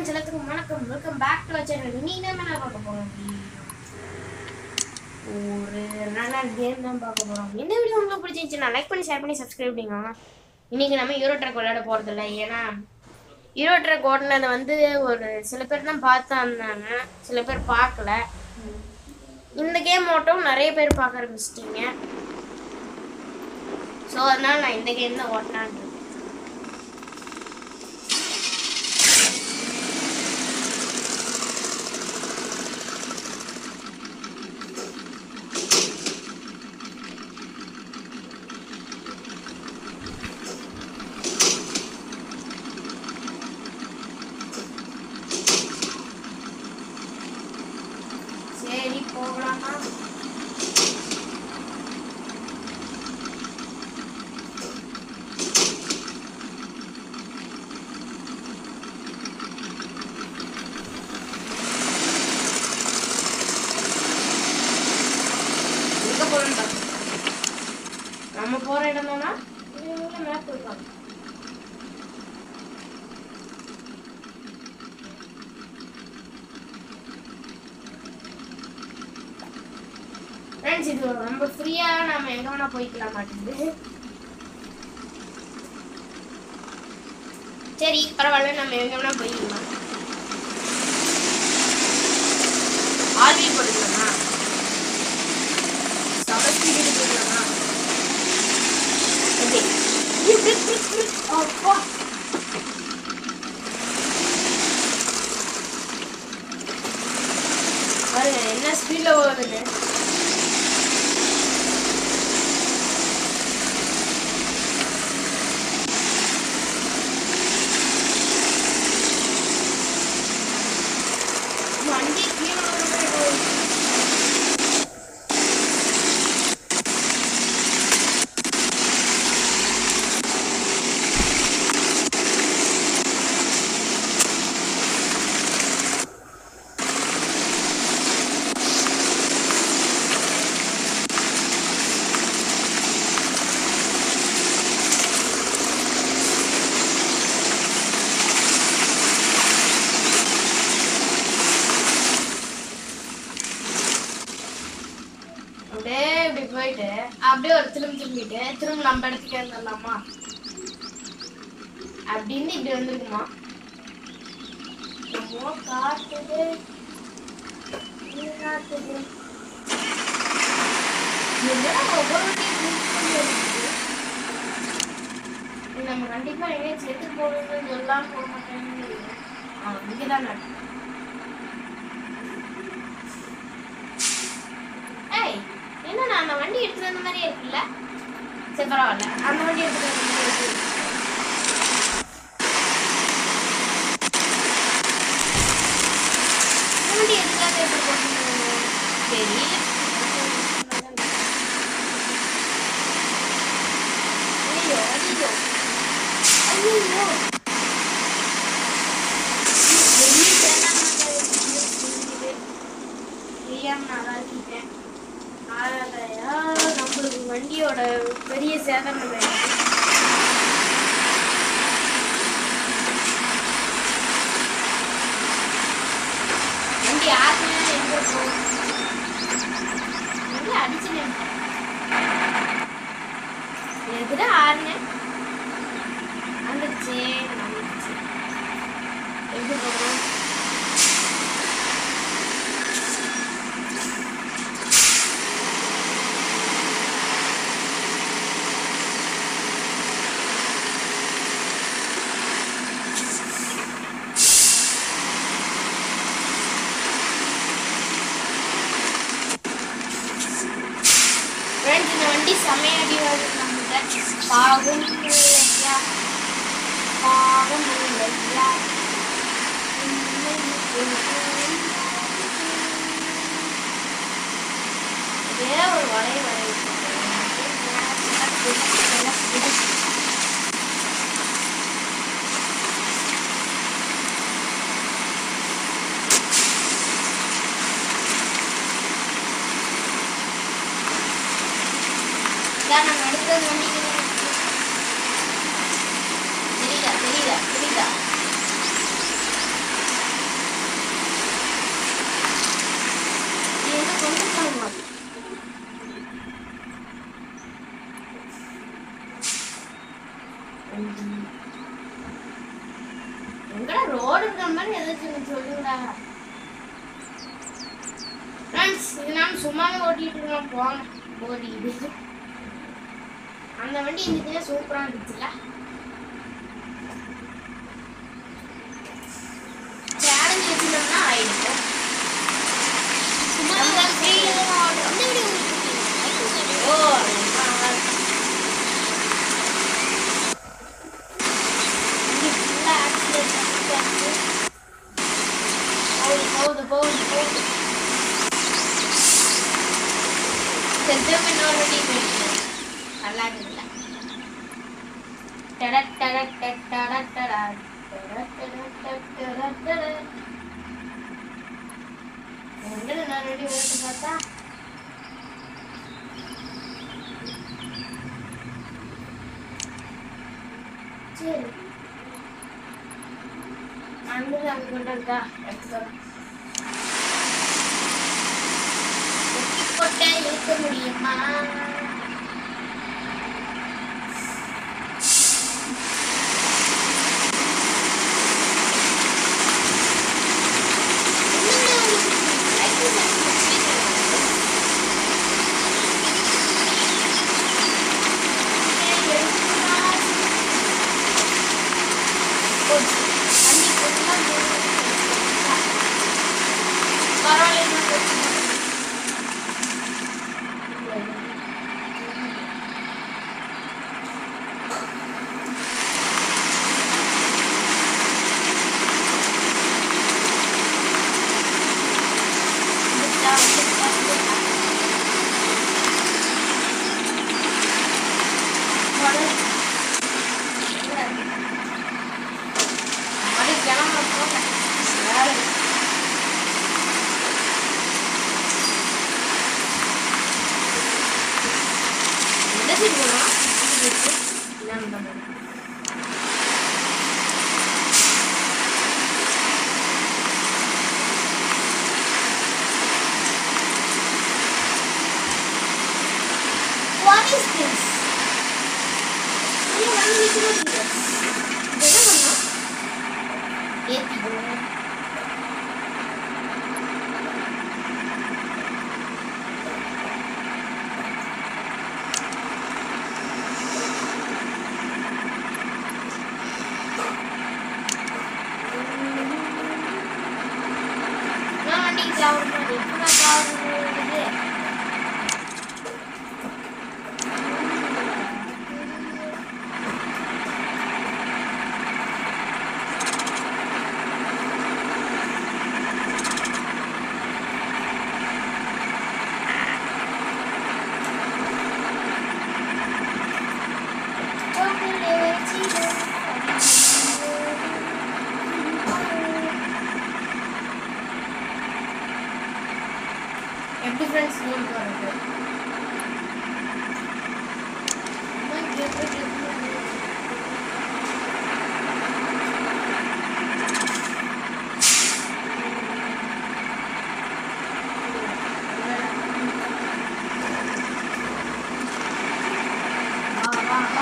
Friends எல்லாத்துக்கும் வணக்கம் welcome back to channel இன்னைக்கு நம்ம என்ன பார்க்க போறோம் ஒரு ரன்னர் கேம் தான் பார்க்க போறோம் இந்த வீடியோ உங்களுக்கு பிடிச்சிருந்துச்சுன்னா லைக் பண்ணி ஷேர் பண்ணி சப்ஸ்கிரைப் பண்ணிக்கோங்க இன்னைக்கு நம்ம ஹீரோ ட்ரக் விளையாட போறது இல்லை ஏன்னா ஹீரோ ட்ரக் ஓடினதை வந்து ஒரு சில பேர் தான் பார்த்தாங்க சில பேர் பார்க்கல இந்த கேம் ஓட்டம் நிறைய பேர் பார்க்க ஆரம்பிச்சிட்டீங்க ஸோ அதனால நான் இந்த கேம் தான் ஓட்டினான் சரி போகலாமா எங்க போறோம்னு பாரு. நம்ம போற இடம் தானா மேப் இருக்காங்க ஃப்ரெண்ட்ஸ் இது ரொம்ப ஃப்ரீயா நம்ம எங்க வேணா போய்க்கலாம் மாட்டேங்குது சரி பரவாயில்ல நம்ம எங்க வேணா போய்க்கலாம் ஆர்வி போட்டுக்கலாமா சபஸ்டிக்கு போய்க்கலாமா ஓகே அப்பா பாருங்க என்ன ஸ்பீட்ல ஓடுது வண்டி கீழே விழுந்து அப்படியே இப்படி போயிட்டு அப்படியே ஒரு திரும்ப திரும்பிட்டு திரும்ப நம்ம இடத்துக்கு வந்துடலாமா அப்படின்னு இப்படி வந்துருக்குமா என்னமோ காட்டுது இது காட்டுது என்னடா ஒவ்வொரு வாட்டியும் இப்படி இப்படி வருது? இது நம்ம கண்டிப்பா எங்கேயும் செத்து போகணும்னு சொல்லாம போக மாட்டேன்னு ஆ இங்கதான் நடக்கும் ஏய் என்ன நான் அந்த வண்டி எடுத்துட்டு வந்த மாதிரியே இருக்குல்ல சரி பரவாயில்ல அந்த வண்டி எடுத்துட்டு வந்த மாதிரி இருக்கு இந்த வண்டி எதுக்காக எடுத்து போட்டுருந்தாங்க தெரியல ஐயோ ஐயோ ஐயோ வெளியே தெரியாம நான் அழகிட்டேன் ஆறாதயா நம்மளுக்கு வண்டியோட பெரிய சேதம் ஆயிடுச்சு. வண்டி ஆத்துனா எங்க போகும் எங்க அடிச்சுனேன் எதுடா ஆறுனேன் வந்துருச்சு வந்துருச்சு எங்க போகணும் ஃப்ரெண்ட்ஸ் இந்த வண்டி செமையடி வருது நம்மகிட்ட பாகம் இல்லையா பாகம் இல்லையா இதே ஒரு வளைய வளைய நான் அடுத்தது வண்டி தெரியுதா தெரியுதா தெரியுதா யாரும் ஏதாச்சும் ஒண்ணு சொல்லுங்கடா ஃப்ரெண்ட்ஸ் இது நான் சும்மாவே ஓட்டிட்டு இருக்கோம் போங்க ஓடிக்குது அந்த வண்டி இருந்துச்சுன்னா சூப்பரா இருந்துச்சுல்ல சேலஞ்ச் வச்சிருந்தோம்னா ஆயிடும் சும்மா நம்ம கையில தான் ஆடுறோம். இந்த வீடியோ உங்களுக்கு ஓ பிடிக்குமா? இங்க ஃபுல்லா ஆக்சிடென்ட் ஆச்சு போகுது போகுது போகுது போகுது சரி திரும்ப இன்னொரு வண்டி போயிடுச்சு நல்லா இருக்குல்ல டட டட டட டட டட டட டட டட டட டட. எங்க இன்னொரு வண்டி வருது பார்த்தா சரி அங்கே அங்கே கொண்டு இருக்கா எடுத்துக்கிறோம் கொட்டை இழுக்க முடியுமா என்ன செய்யணும் என்ன பண்ணுறது What is this? ஐயோ, வந்து நிக்குது இது. இது என்ன பண்ணணும்? ஏத்திக்கணும். நான் வண்டிக்கு travel பண்ணி, இப்ப நான் travel பண்ணுறது. எப்படி ஃப்ரெண்ட்ஸ் நோட் வருது வா வா வா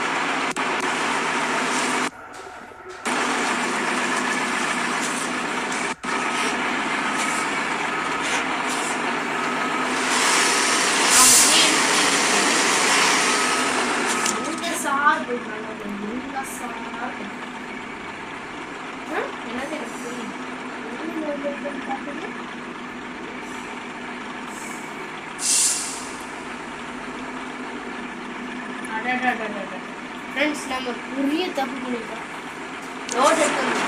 எங்க சார் போயிட்டாங்க எங்க சார் என்னது எனக்கு புரியல ஃப்ரெண்ட்ஸ் நம்ம பெரிய தப்பு பண்ணிட்டோம் ரோட் எடுக்கணும்